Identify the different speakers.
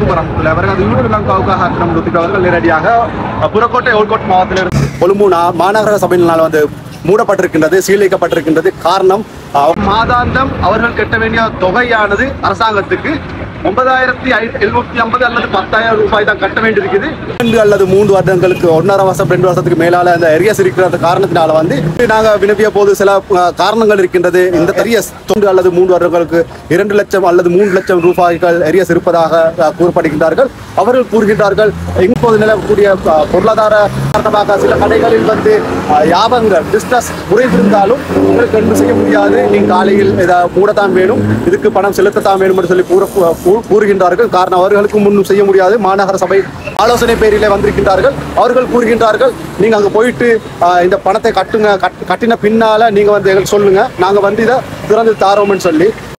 Speaker 1: வரம்புல அவர்கள் அது யூனியன் லங்காவுக்காக ஆக்கிரம் அவர்கள் நேரடியாக அஹ், புறக்கோட்டை ஓல்கோட் மாவட்டத்திலிருந்து கொழும்பு நா- மாநகர சபையினால் வந்து மூடப்பட்டிருக்கின்றது சீலிக்கப்பட்டிருக்கின்றது காரணம் அஹ், மாதாந்தம் அவர்கள் கட்ட வேண்டிய தொகையானது அரசாங்கத்துக்கு ஒன்பதாயிரத்தி எழுநூத்தி ஐம்பது அல்லது பத்தாயிரம் ரூபாய் தான் கட்ட வேண்டியிருக்குது ரெண்டு அல்லது மூன்று வருடங்களுக்கு ஒன்றரை வருஷம் ரெண்டு வருஷத்துக்கு மேலால அந்த எரியஸ் இருக்கிற காரணத்தினால வந்து நாங்க வினவிய போது சில அஹ், காரணங்கள் இருக்கின்றது இந்த எரியஸ் தொண்டு அல்லது மூன்று வருடங்களுக்கு இரண்டு லட்சம் அல்லது மூன்று லட்சம் ரூபாய்கள் எரியஸ் இருப்பதாக அஹ், கூறப்படுகின்றார்கள் அவர்கள் கூறுகின்றார்கள் இப்போது நிலவக்கூடிய அஹ், பொருளாதார காரணமாக சில கடைகளில் வந்து அஹ், யாபங்கள் பிஸ்னஸ் குறைந்திருந்தாலும் உங்களுக்கு என்ன செய்ய முடியாது நீங்க காலையில் இதை மூடத்தான் வேணும் இதுக்கு பணம் செலுத்தத்தான் வேணும் என்று சொல்லி கூற கூ- கூறுகின்றார்கள் காரணம் அவர்களுக்கு முன்னும் செய்ய முடியாது மாநகர சபை ஆலோசனை பேரிலே வந்திருக்கின்றார்கள் அவர்கள் கூறுகின்றார்கள் நீங்க அங்க போயிட்டு ஆஹ், இந்த பணத்தை கட்டுங்க கட்- கட்டின பின்னால நீங்க வந்து எங்களுக்கு சொல்லுங்க நாங்க வந்து இதை திறந்து தாரோம்னு சொல்லி